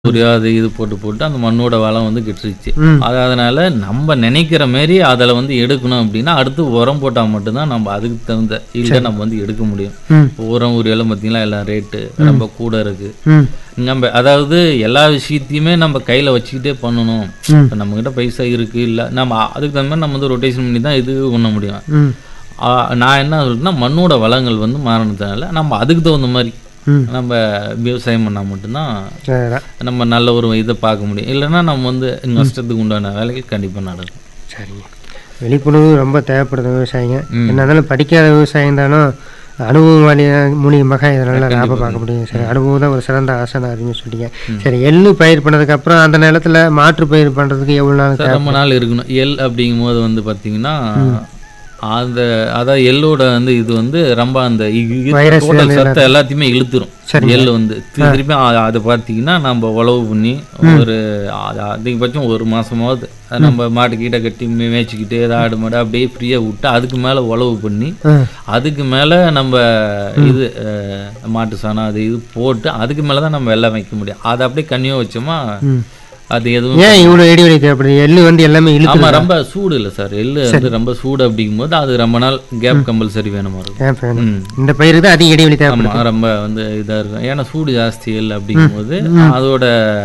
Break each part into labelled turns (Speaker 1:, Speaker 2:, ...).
Speaker 1: Urea அது இது போட்டு போட்டு அந்த மண்ணோட வளம் வந்து கெட்டுருச்சு
Speaker 2: ம்.
Speaker 1: அது அதனால நம்ம நினைக்கிற மாரி அதில் வந்து எடுக்கணும் அப்படின்னா அடுத்து உரம் போட்டால் மட்டும்தான் நம்ம அதுக்கு தகுந்த இல்லை நம்ம வந்து எடுக்க முடியும்
Speaker 2: ம்
Speaker 1: இப்போ உரம் உரியெல்லாம் பார்த்தீங்கன்னா எல்லாம் ரேட்டு ரொம்ப கூட இருக்கு
Speaker 2: ம்
Speaker 1: நம்ம அதாவது எல்லா விஷயத்தையுமே நம்ம கையில் வச்சுக்கிட்டே பண்ணணும்
Speaker 2: ம்.
Speaker 1: இப்போ நம்மக்கிட்ட பைசா இருக்குது இல்லை நம்ம அதுக்கு தகுந்த மாதிரி நம்ம வந்து ரொட்டேஷன் பண்ணி தான் இது பண்ண முடியும்
Speaker 2: ம்
Speaker 1: ஆ, நான் என்ன சொல்றேன்னா மண்ணோட வளங்கள் வந்து மாறினதுனால நம்ம அதுக்கு தகுந்த மாதிரி
Speaker 2: ம்
Speaker 1: நம்ம விவசாயம் பண்ணால் மட்டும்தான்
Speaker 2: சரிதான்
Speaker 1: நம்ம நல்ல ஒரு இதை பார்க்க முடியும் இல்லைன்னா நம்ம வந்து நஷ்டத்துக்கு உண்டான வேலைகள் கண்டிப்பாக நடக்கும்
Speaker 2: சரிங்க விழிப்புணர்வு ரொம்ப தேவைப்படுது விவசாயிங்க
Speaker 1: ம்.
Speaker 2: என்ன இருந்தாலும் படிக்காத விவசாயம் தானும் அனுபவம் வழி மூலியமாக இதனால லாபம் பார்க்க முடியும் சரி அனுபவம் தான் ஒரு சிறந்த ஆசனம் அப்படின்னு சொல்லிட்டீங்க சரி எள்ளு பயிர் பண்ணதுக்கு அப்புறம் அந்த நிலத்துல மாற்று பயிர் பண்றதுக்கு எவ்வளவு நாள்
Speaker 1: சார் ரொம்ப நாள் இருக்கணும் எல் அப்படிங்கும் போது வந்து பார்த்தீங்கன்னா அந்த அதாவது எள்ளோட வந்து இது வந்து ரொம்ப அந்த
Speaker 2: வைரஸ்
Speaker 1: டோட்டல் சத்தை எல்லாத்தையுமே இழுத்துரும்
Speaker 2: சரிங்க.
Speaker 1: எள் வந்து திரு- திருப்பி அ- அதை பார்த்தீங்கன்னா நம்ம உழவு பண்ணி ஒரு அ- அதிகபட்சம் ஒரு மாசமாவது அது நம்ம மாட்டு கீட்டை கட்டி மே- மேய்ச்சிக்கிட்டு ஏதாவது ஆடு மாடு அப்படியே ஃப்ரீயாக விட்டு அதுக்கு மேலே உழவு பண்ணி
Speaker 2: ஆ,
Speaker 1: அதுக்கு மேலே நம்ம இது அஹ், மாட்டு சாணம் அது இது போட்டு அதுக்கு மேலே தான் நம்ம எல்லாம் வைக்க முடியும் அதை அப்படியே கண்ணியாக வச்சோமா
Speaker 2: ம்.
Speaker 1: அது எதுவும்
Speaker 2: ஏன் இவ்வளவு இடைவெளி தேவைப்படுது எள்ளு வந்து எல்லாமே இழுத்து
Speaker 1: ஆமா ரொம்ப சூடு இல்லை சார் எள்ளு வந்து ரொம்ப சூடு அப்படிங்கும்போது அது ரொம்ப நாள் கேப் கம்பல்சரி வேணுமா இருக்கும்
Speaker 2: ஏன் வேணும்
Speaker 1: ம்.
Speaker 2: இந்த பயிருக்கு தான் அதிக இடைவெளி தேவைப்படுது
Speaker 1: ஆமா ரொம்ப வந்து இதா இருக்கும் ஏன்னா சூடு ஜாஸ்தி எள் அப்படிங்கும்போது அதோட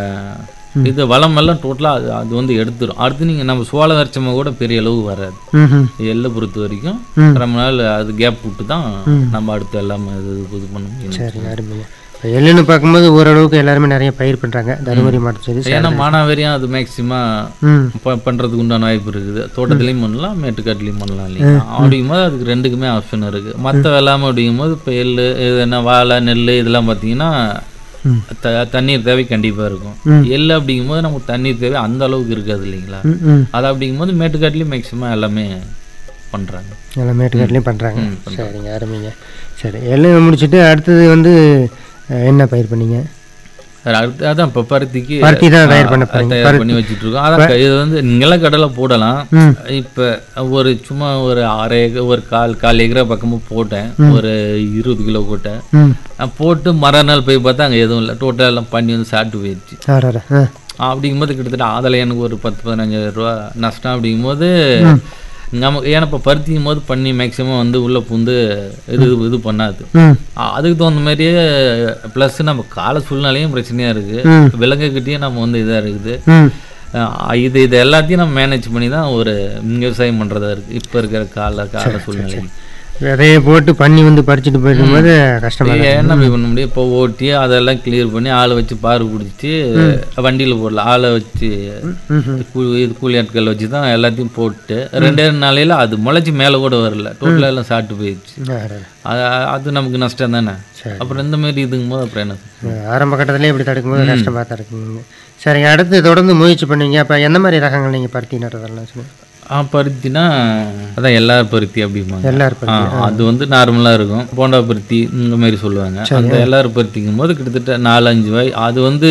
Speaker 1: இது வளம் எல்லாம் டோட்டலா அது அது வந்து எடுத்துரும் அடுத்து நீங்க நம்ம சோள வரைச்சமா கூட பெரிய அளவு வராது
Speaker 2: ம் ம்
Speaker 1: எள்ளை பொறுத்த வரைக்கும்
Speaker 2: ம்.
Speaker 1: ரொம்ப நாள் அது கேப் விட்டு தான் நம்ம அடுத்து எல்லாமே இது இது பண்ண முடியும்
Speaker 2: சரிங்க அருமைங்க இப்போ எள்ளுன்னு பார்க்கும்போது ஓரளவுக்கு எல்லாருமே நிறைய பயிர் பண்றாங்க தருமபுரி மாவட்டம் சரி
Speaker 1: ஏன்னா மானாவாரியம் அது மேக்சிமம்
Speaker 2: ம்
Speaker 1: ப- பண்றதுக்கு உண்டான வாய்ப்பு இருக்குது தோட்டத்துலையும் பண்ணலாம் மேட்டுக்காட்டுலையும் பண்ணலாம் இல்லைங்களா அப்படிங்கும்போது அதுக்கு ரெண்டுக்குமே ஆப்ஷன் இருக்கு மற்ற வெள்ளாமை அப்படிங்கும்போது இப்போ எள்ளு இது என்ன வாழை நெல் இதெல்லாம் பார்த்தீங்கன்னா
Speaker 2: ம்.
Speaker 1: த- தண்ணீர் தேவை கண்டிப்பா இருக்கும்
Speaker 2: ம்.
Speaker 1: எள்ளு அப்படிங்கும்போது நமக்கு தண்ணீர் தேவை அந்த அளவுக்கு இருக்காது இல்லைங்களா
Speaker 2: ம் ம்
Speaker 1: அது அப்படிங்கும்போது மேட்டுக்காட்டுலையும் மேக்சிமம் எல்லாமே பண்றாங்க
Speaker 2: எல்லாம் மேட்டுக்காட்டிலையும் பண்ணுறாங்க
Speaker 1: ம்,
Speaker 2: சரிங்க அருமைங்க சரி எல்லாம் முடிச்சுட்டு அடுத்தது வந்து அஹ், என்ன பயிர் பண்ணீங்க
Speaker 1: அது அடுத்து அதான் இப்போ பருத்திக்கு
Speaker 2: பருத்தி தான் தயார் பண்ண
Speaker 1: ஆ,
Speaker 2: போறீங்க
Speaker 1: தயார் பண்ணி வச்சுட்டு இருக்கோம் அதான் இது வந்து நிலக்கடலை போடலாம்
Speaker 2: ம்
Speaker 1: இப்போ ஒரு சும்மா ஒரு அரை ஏக்கர் ஒரு கால் கால் ஏக்கரா பக்கமாக போட்டேன் ஒரு இருபது கிலோ போட்டேன்
Speaker 2: ம்
Speaker 1: நான் போட்டு மறுநாள் போய் பார்த்தா அங்கே எதுவும் இல்லை டோட்டல் எல்லாம் பண்ணி வந்து சாப்பிட்டு போயிடுச்சு
Speaker 2: ஆறாரா ஆ
Speaker 1: அப்படிங்கும்போது கிட்டத்தட்ட அதில் எனக்கு ஒரு பத்து பதினஞ்சாயிரம் ரூபா நஷ்டம் அப்படிங்கும்போது நமக்கு ஏன்னா இப்போ பருத்திக்கும் போது பண்ணி மேக்ஸிமம் வந்து உள்ளே பூந்து இது இது பண்ணாது
Speaker 2: ம்
Speaker 1: ஆ, அதுக்கு தகுந்த மாதிரியே ப்ளஸ் நம்ம கால சூழ்நிலையும் பிரச்சனையாக இருக்குது
Speaker 2: ம்.
Speaker 1: விலங்குகிட்டயும் நம்ம வந்து இதாக இருக்குது
Speaker 2: ம்
Speaker 1: ஆ, இது இது எல்லாத்தையும் நம்ம மேனேஜ் பண்ணி தான் ஒரு விவசாயம் பண்ணுறதா இருக்குது இப்போ இருக்கிற கால கால சூழ்நிலை
Speaker 2: விதையை போட்டு பண்ணி வந்து பறிச்சுட்டு போயிருக்கும்போது கஷ்டமா
Speaker 1: இது என்ன போய் பண்ண முடியும் இப்போ ஓட்டி அதெல்லாம் கிளியர் பண்ணி ஆளை வச்சு பாரு பிடிச்சி வண்டியில் போடலாம் ஆளை வச்சு
Speaker 2: ம்
Speaker 1: கூலி இது கூலி ஆட்கள் வச்சு தான் எல்லாத்தையும் போட்டு ரெண்டே ரெண்டு நாளையில அது முளைச்சி மேலே கூட வரல டோட்டலாக எல்லாம் சாப்பிட்டு போயிடுச்சு
Speaker 2: ஆறாரா.
Speaker 1: அது அது நமக்கு நஷ்டம் தானே
Speaker 2: சரி.
Speaker 1: அப்புறம் இந்த மாதிரி இதுங்கும் போது அப்புறம் என்ன
Speaker 2: ஆரம்ப கட்டத்திலே இப்படி தடுக்கும்போது கஷ்டமாக தான் இருக்குங்க சரிங்க அடுத்து தொடர்ந்து முயற்சி பண்ணீங்க அப்போ எந்த மாதிரி ரகங்கள் நீங்கள் பருத்தி நடுறதெல்லாம் சொல்லுங்க
Speaker 1: ஆ பருத்தினா அதான் எல்லா பருத்தி அப்படிம்பாங்க
Speaker 2: எல்லாரும்
Speaker 1: ஆ,
Speaker 2: பருத்தி
Speaker 1: அது வந்து நார்மலாக இருக்கும் போண்டா பருத்தி இந்த மாதிரி சொல்லுவாங்க அந்த எல்லாரும் பருத்திக்கும் போது கிட்டத்தட்ட நாலு அஞ்சு வாய் அது வந்து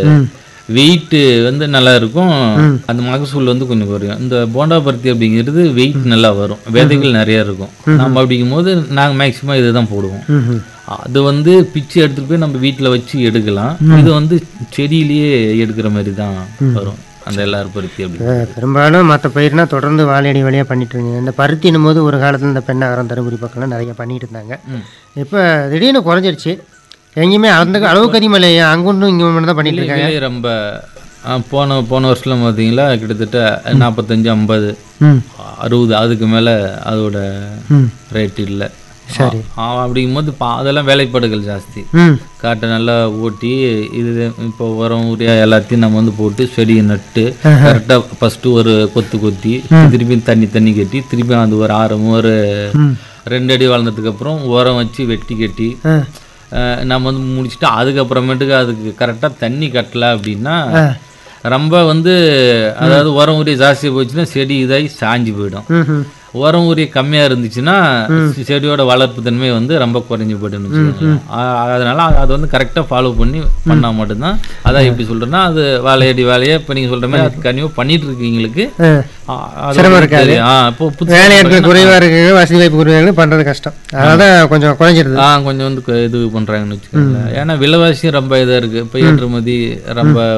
Speaker 1: வெயிட்டு வந்து நல்லா இருக்கும் அந்த மகசூல் வந்து கொஞ்சம் குறையும் இந்த போண்டா பருத்தி அப்படிங்கிறது வெயிட் நல்லா வரும் விதைகள் நிறைய இருக்கும் நம்ம அப்படிங்கும் போது நாங்கள் மேக்சிமம் இதை தான் போடுவோம்
Speaker 2: ம் ம்
Speaker 1: அது வந்து பிச்சு எடுத்துட்டு போய் நம்ம வீட்டில் வச்சு எடுக்கலாம் இது வந்து செடியிலேயே எடுக்கிற மாதிரி தான் வரும் அந்த எல்லாரும் பருத்தி அப்படி
Speaker 2: அஹ் பெரும்பாலும் மற்ற பயிர்னா தொடர்ந்து வாழையடி வழியாக பண்ணிட்டு இருந்தீங்க இந்த பருத்தினும் போது ஒரு காலத்தில் இந்த பெண்ணாகரம் தருமபுரி பக்கம்லாம் நிறைய பண்ணிட்டு இருந்தாங்க இப்போ திடீர்னு குறைஞ்சிருச்சு எங்கேயுமே அந்த அளவுக்கு அதிகமாக இல்லையா அங்கொன்றும் இங்கே ஒன்று தான் பண்ணிட்டு இருக்காங்க
Speaker 1: விலை ரொம்ப ஆ, போன போன வருஷத்தில் பார்த்தீங்களா கிட்டத்தட்ட நாற்பத்தஞ்சு ஐம்பது
Speaker 2: ம்
Speaker 1: அறுபது அதுக்கு மேலே அதோட
Speaker 2: ம்
Speaker 1: ரேட் இல்லை
Speaker 2: சரி
Speaker 1: அப்படிங்கும்போது இப்போ அதெல்லாம் வேலைப்பாடுகள் ஜாஸ்தி
Speaker 2: ம்
Speaker 1: காட்டை நல்லா ஓட்டி இது இப்போ உரம் உரியா எல்லாத்தையும் நம்ம வந்து போட்டு செடியை நட்டு கரெக்டாக ஃபஸ்ட்டு ஒரு கொத்து கொத்தி திருப்பி தண்ணி தண்ணி கட்டி திருப்பி அது ஒரு ஆரம் ஒரு ரெண்டு அடி வளர்ந்ததுக்கு அப்புறம் உரம் வச்சு வெட்டி கட்டி
Speaker 2: ஆ
Speaker 1: அஹ் நம்ம வந்து முடிச்சுட்டு அதுக்கப்புறமேட்டுக்கு அதுக்கு கரெக்டாக தண்ணி கட்டல அப்படின்னா ரொம்ப வந்து அதாவது உரம் உரிய ஜாஸ்தியாக போச்சுன்னா செடி இதாகி சாஞ்சு போயிடும்
Speaker 2: ம் ம்
Speaker 1: உரம் ஊரிய கம்மியா இருந்துச்சுன்னா செடியோட வளர்ப்பு தன்மை வந்து ரொம்ப குறைஞ்சு போயிட்டுன்னு வச்சுக்கோங்களேன். ஆ- அதனால அது வந்து கரெக்டா ஃபாலோ பண்ணி பண்ணா மட்டும்தான் அதான் எப்படி சொல்றேன்னா அது வாழையடி வாழையே இப்ப நீங்க சொல்ற மாதிரி அது கனிவா பண்ணிட்டு இருக்கீங்களுக்கு
Speaker 2: ஆ.
Speaker 1: ஆ, அது
Speaker 2: சிரமம்
Speaker 1: வந்து
Speaker 2: இருக்காது.
Speaker 1: தெரியும். ஆ, இப்போ புதுசா
Speaker 2: வேலையாட்கள் குறைவாக இருக்கு வசதி வாய்ப்பு குறைவாக இருக்கு பண்ணுறது கஷ்டம் அதனால தான் கொஞ்சம் குறைஞ்சிருது
Speaker 1: ஆ கொஞ்சம் வந்து கு- இது பண்றாங்கன்னு வச்சுக்கோங்களேன் ஏன்னா விலைவாசியும் ரொம்ப இதா இருக்கு இப்போ ஏற்றுமதி ரொம்ப